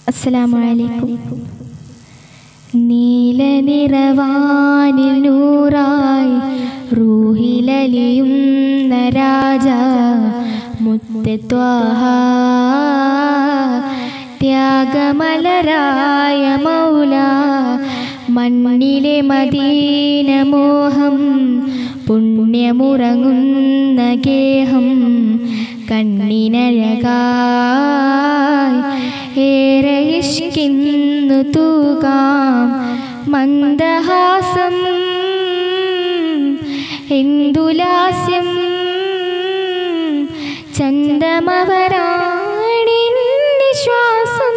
അസ്സലാമു അലൈക്കും നീല നിറവാനിൽ നൂറായി റൂഹിലലിയുന്ന രാജ മുത്തത്വാഹ ത്യാഗമലരായ മൗല മണ്ണിലെ മദീന മോഹം പുണ്യമുറങ്ങുന്ന ഗേഹം കണ്ണിനഴകായി ഏറെ ഇഷ്കിന്നു തൂകാം മന്ദഹാസം എന്തുലാസ്യം ചന്ദമവരാണിൻ നിശ്വാസം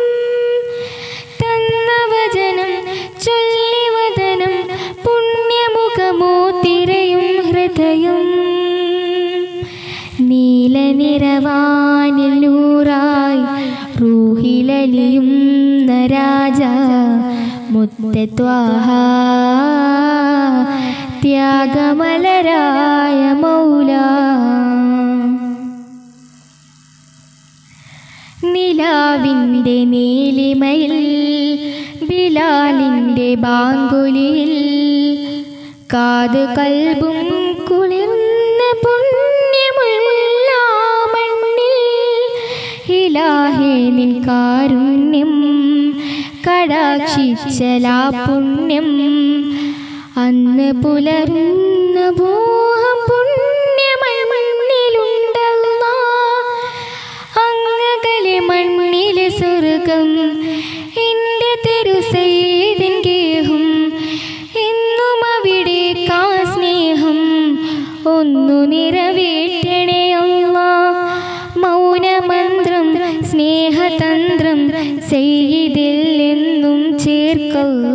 തന്നവചനം ചൊല്ലിവദനം പുണ്യമുഖമോ തിരയും ഹൃദയം നീല നിറവാനിൽ നൂറായി റൂഹിലലിയും രാജ മുത്തത്വാഹ ത്യാഗമലരായ മൗല നിലാവിൻ്റെ നീലിമയിൽ ബിലാലിൻ്റെ ബാങ്കുലിയിൽ കാത് കൽബും കുളിർന്ന പുണ്യമുള്ള മണ്ണിൽ ഇലാഹേ നിൻ കാരുണ്യം കടാക്ഷിച്ചലാ പുണ്യം അന്ന് പുലരുന്ന മോഹം പുണ്യമണ്ണിലുണ്ടല്ല അങ്ങകലെ മണ്ണിലെ സ്വർഗം എൻ്റെ തെരുസൈതിൻ ഗേഹം എന്നും അവിടെ കാ സ്നേഹം ഒന്നു നിറവേറ്റണേ അല്ല മൗനമന്ത്രം സ്നേഹതന്ത്രം ചെയ്തിൽ എന്നും ചേർക്കല്ല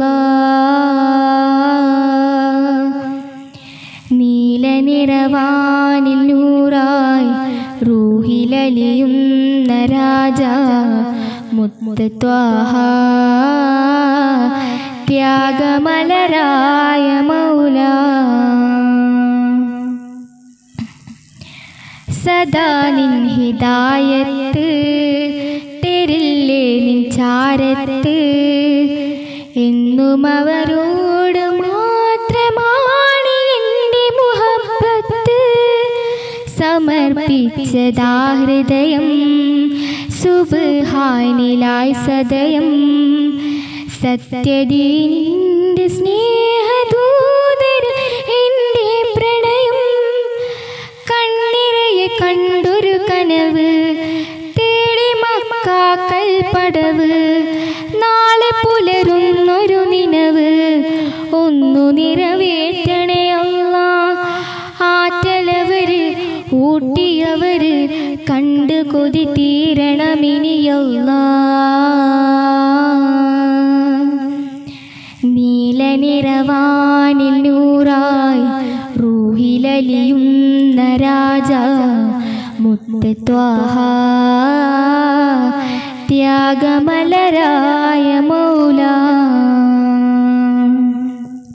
നീല നിറവാനിൽ നൂറായി റൂഹിലലിയുന്ന രാജ മുത്തത്വാഹ ത്യാഗമലരായ മൗല സദാ നിൻ ഹിദായത്ത് തെരില്ലേ നിൻ ചാരത്ത് എന്നും അവരോട് മാത്രമാണ് എൻ്റെ മുഹബത്ത് സമർപ്പിച്ചതാ ഹൃദയം സുബഹാനിലായി സദയം സത്യദീനിൻ്റെ സ്നേഹദൂതർ എൻ്റെ പ്രണയം കണ്ണിറയെ കണ്ടൊരു കനവ് തേടി മക്കാക്കൽ പടവ് നാളെ പുലരുന്നൊരു നിനവ് ഒന്നു നിറവേറ്റണേ അല്ല ആറ്റലവര് ഊട്ടിയവര് കണ്ട് കൊതി തീരണമിനിയല്ല നീല നിറവാനിൽ നൂറായി റൂഹിലലിയുന്ന രാജ മുത്തത്വാഹ ത്യാഗമലരായ മൗല